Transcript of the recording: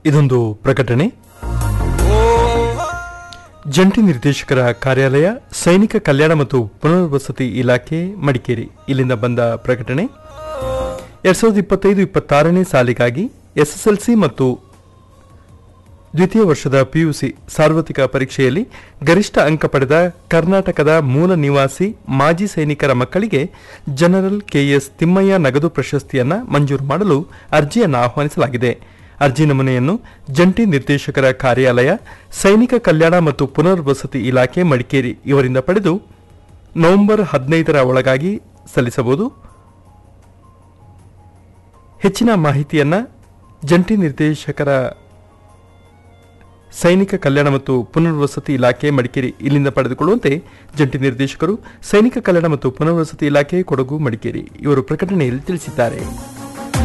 ಇದೊಂದು ಪ್ರಕಟಣೆ ಜಂಟಿ ನಿರ್ದೇಶಕರ ಕಾರ್ಯಾಲಯ ಸೈನಿಕ ಕಲ್ಯಾಣ ಮತ್ತು ಪುನರ್ವಸತಿ ಇಲಾಖೆ ಮಡಿಕೇರಿ ಇಲ್ಲಿಂದ ಬಂದ ಪ್ರಕಟಣೆ ಎರಡ್ ಸಾವಿರದ ಇಪ್ಪತ್ತೈದು ಇಪ್ಪತ್ತಾರನೇ ಸಾಲಿಗಾಗಿ ಎಸ್ಎಸ್ಎಲ್ಸಿ ಮತ್ತು ದ್ವಿತೀಯ ವರ್ಷದ ಪಿಯುಸಿ ಸಾರ್ವತ್ರಿಕ ಪರೀಕ್ಷೆಯಲ್ಲಿ ಗರಿಷ್ಠ ಅಂಕ ಪಡೆದ ಕರ್ನಾಟಕದ ಮೂಲ ನಿವಾಸಿ ಮಾಜಿ ಸೈನಿಕರ ಮಕ್ಕಳಿಗೆ ಜನರಲ್ ಕೆಎಸ್ ತಿಮ್ಮಯ್ಯ ನಗದು ಪ್ರಶಸ್ತಿಯನ್ನ ಮಂಜೂರು ಮಾಡಲು ಅರ್ಜಿಯನ್ನು ಆಹ್ವಾನಿಸಲಾಗಿದೆ ಅರ್ಜಿ ನಮೂನೆಯನ್ನು ಜಂಟಿ ನಿರ್ದೇಶಕರ ಕಾರ್ಯಾಲಯ ಸೈನಿಕ ಕಲ್ಯಾಣ ಮತ್ತು ಪುನರ್ವಸತಿ ಇಲಾಖೆ ಮಡಿಕೇರಿ ಇವರಿಂದ ಪಡೆದು ನವೆಂಬರ್ ಹದಿನೈದರ ಒಳಗಾಗಿ ಸಲ್ಲಿಸಬಹುದು ಹೆಚ್ಚಿನ ಮಾಹಿತಿಯನ್ನ ಜಂಟಿ ನಿರ್ದೇಶಕರ ಸೈನಿಕ ಕಲ್ಯಾಣ ಮತ್ತು ಪುನರ್ವಸತಿ ಇಲಾಖೆ ಮಡಿಕೇರಿ ಇಲ್ಲಿಂದ ಪಡೆದುಕೊಳ್ಳುವಂತೆ ಜಂಟಿ ನಿರ್ದೇಶಕರು ಸೈನಿಕ ಕಲ್ಯಾಣ ಮತ್ತು ಪುನರ್ವಸತಿ ಇಲಾಖೆ ಕೊಡಗು ಮಡಿಕೇರಿ ಇವರು ಪ್ರಕಟಣೆಯಲ್ಲಿ ತಿಳಿಸಿದ್ದಾರೆ